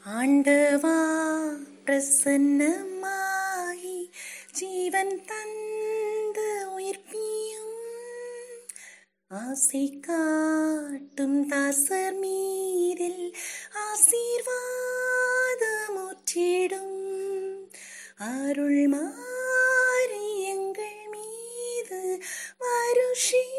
ஆண்டவா பிரசன்னமாகி ஜீவன் தந்து உயிர்ப்பியும் ஆசை காட்டும் தாசர் மீதில் ஆசீர்வாதமுற்றிடும் அருள் மாறி எங்கள் மீது வருஷி